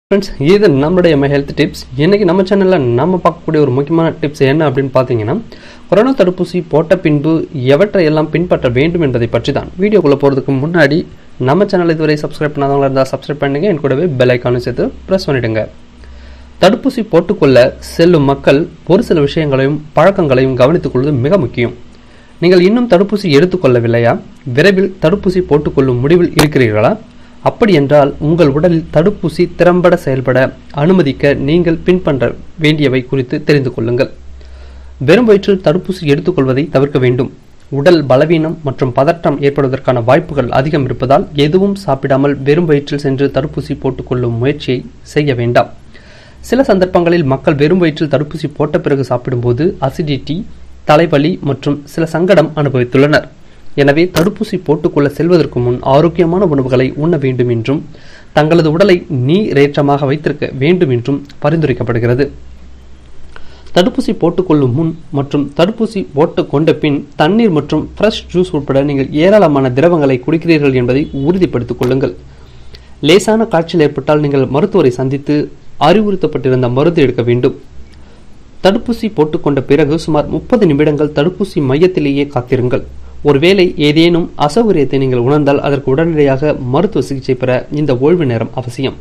friends இது நம்மளுடைய M health tips இன்றைக்கி நம்ம சேனலில் நம்ம பார்க்கக்கூடிய ஒரு முக்கியமான டிப்ஸ் என்ன அப்படின்னு பார்த்தீங்கன்னா கொரோனா தடுப்பூசி போட்ட பின்பு எவற்றை எல்லாம் பின்பற்ற வேண்டும் என்பதை பற்றி தான் வீடியோக்குள்ளே போகிறதுக்கு முன்னாடி நம்ம சேனல் இதுவரை சப்ஸ்கிரைப் பண்ணாதவங்களா இருந்தால் சப்ஸ்கிரைப் பண்ணுங்க என் கூடவே பெல் ஐக்கானும் சேர்த்து ப்ரெஸ் பண்ணிடுங்க தடுப்பூசி போட்டுக்கொள்ள செல்லும் மக்கள் ஒரு சில விஷயங்களையும் பழக்கங்களையும் கவனித்துக் கொள்வது மிக முக்கியம் நீங்கள் இன்னும் தடுப்பூசி எடுத்துக்கொள்ளவில்லையா விரைவில் தடுப்பூசி போட்டுக்கொள்ளும் முடிவில் இருக்கிறீர்களா அப்படி என்றால் உங்கள் உடலில் தடுப்பூசி திறம்பட செயல்பட அனுமதிக்க நீங்கள் பின்பற்ற வேண்டியவை குறித்து தெரிந்து கொள்ளுங்கள் வெறும் வயிற்றில் தடுப்பூசி எடுத்துக்கொள்வதை தவிர்க்க வேண்டும் உடல் பலவீனம் மற்றும் பதற்றம் ஏற்படுவதற்கான வாய்ப்புகள் அதிகம் இருப்பதால் எதுவும் சாப்பிடாமல் வெறும் வயிற்றில் சென்று தடுப்பூசி போட்டுக்கொள்ளும் முயற்சியை செய்ய வேண்டாம் சில சந்தர்ப்பங்களில் மக்கள் வெறும் வயிற்றில் தடுப்பூசி போட்ட பிறகு சாப்பிடும்போது அசிடிட்டி தலைவலி மற்றும் சில சங்கடம் அனுபவித்துள்ளனர் எனவே தடுப்பூசி போட்டுக்கொள்ள செல்வதற்கு முன் ஆரோக்கியமான உணவுகளை உண்ண வேண்டும் என்றும் தங்களது உடலை நீரேற்றமாக வைத்திருக்க வேண்டும் என்றும் பரிந்துரைக்கப்படுகிறது தடுப்பூசி போட்டுக்கொள்ளும் முன் மற்றும் தடுப்பூசி போட்டு கொண்ட பின் தண்ணீர் மற்றும் ஃப்ரெஷ் ஜூஸ் உட்பட நீங்கள் ஏராளமான திரவங்களை குடிக்கிறீர்கள் என்பதை உறுதிப்படுத்திக் கொள்ளுங்கள் லேசான காய்ச்சல் ஏற்பட்டால் நீங்கள் மருத்துவரை சந்தித்து அறிவுறுத்தப்பட்டிருந்த மருந்து எடுக்க வேண்டும் தடுப்பூசி போட்டுக்கொண்ட பிறகு சுமார் முப்பது நிமிடங்கள் தடுப்பூசி மையத்திலேயே காத்திருங்கள் ஒருவேளை ஏதேனும் அசௌகரியத்தை நீங்கள் உணர்ந்தால் அதற்கு உடனடியாக மருத்துவ சிகிச்சை பெற இந்த ஓய்வு நேரம் அவசியம்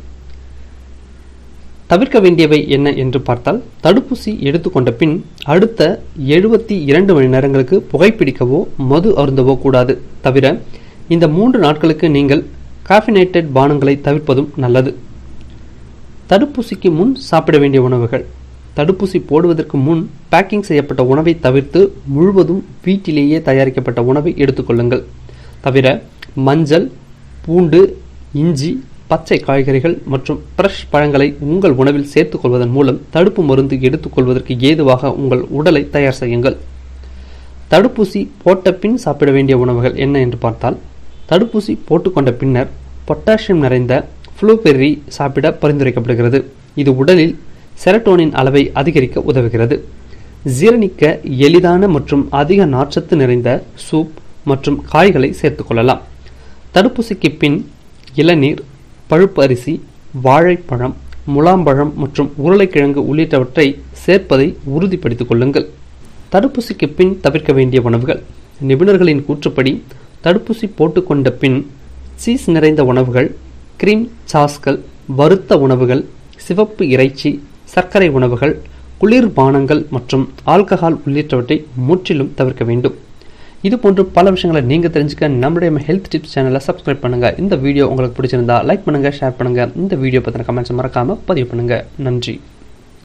தவிர்க்க வேண்டியவை என்ன என்று பார்த்தால் தடுப்பூசி எடுத்துக்கொண்ட பின் அடுத்த எழுபத்தி இரண்டு மணி நேரங்களுக்கு புகைப்பிடிக்கவோ மது அருந்தவோ கூடாது தவிர இந்த மூன்று நாட்களுக்கு நீங்கள் காஃபினேட்டட் பானங்களை தவிர்ப்பதும் நல்லது தடுப்பூசிக்கு முன் சாப்பிட வேண்டிய உணவுகள் தடுப்பூசி போடுவதற்கு முன் பேக்கிங் செய்யப்பட்ட உணவை தவிர்த்து முழுவதும் வீட்டிலேயே தயாரிக்கப்பட்ட உணவை எடுத்துக்கொள்ளுங்கள் தவிர மஞ்சள் பூண்டு இஞ்சி பச்சை காய்கறிகள் மற்றும் ஃப்ரெஷ் பழங்களை உங்கள் உணவில் சேர்த்துக் கொள்வதன் மூலம் தடுப்பு மருந்து எடுத்துக்கொள்வதற்கு ஏதுவாக உங்கள் உடலை தயார் செய்யுங்கள் தடுப்பூசி போட்ட பின் சாப்பிட வேண்டிய உணவுகள் என்ன என்று பார்த்தால் தடுப்பூசி போட்டுக்கொண்ட பின்னர் பொட்டாசியம் நிறைந்த ஃப்ளூபெர்ரி சாப்பிட பரிந்துரைக்கப்படுகிறது இது உடலில் செரட்டோனின் அளவை அதிகரிக்க உதவுகிறது ஜீரணிக்க எளிதான மற்றும் அதிக நார்ச்சத்து நிறைந்த சூப் மற்றும் காய்களை சேர்த்துக்கொள்ளலாம் தடுப்பூசிக்கு பின் இளநீர் பழுப்பு அரிசி வாழைப்பழம் முலாம்பழம் மற்றும் உருளைக்கிழங்கு உள்ளிட்டவற்றை சேர்ப்பதை உறுதிப்படுத்திக் கொள்ளுங்கள் தடுப்பூசிக்கு பின் தவிர்க்க வேண்டிய உணவுகள் நிபுணர்களின் கூற்றுப்படி தடுப்பூசி போட்டுக்கொண்ட பின் சீஸ் நிறைந்த உணவுகள் கிரீம் சாஸ்கள் வறுத்த உணவுகள் சிவப்பு இறைச்சி சர்க்கரை உணவுகள் குளிர்பானங்கள் மற்றும் ஆல்கஹால் உள்ளிட்டவற்றை முற்றிலும் தவிர்க்க வேண்டும் இது போன்று பல விஷயங்களை நீங்கள் தெரிஞ்சுக்க நம்மளுடைய ஹெல்த் டிப்ஸ் சேனலை சப்ஸ்கிரைப் பண்ணுங்கள் இந்த வீடியோ உங்களுக்கு பிடிச்சிருந்தா லைக் பண்ணுங்கள் ஷேர் பண்ணுங்கள் இந்த வீடியோ பற்றின கமெண்ட்ஸ் மறக்காமல் பதிவு பண்ணுங்கள் நன்றி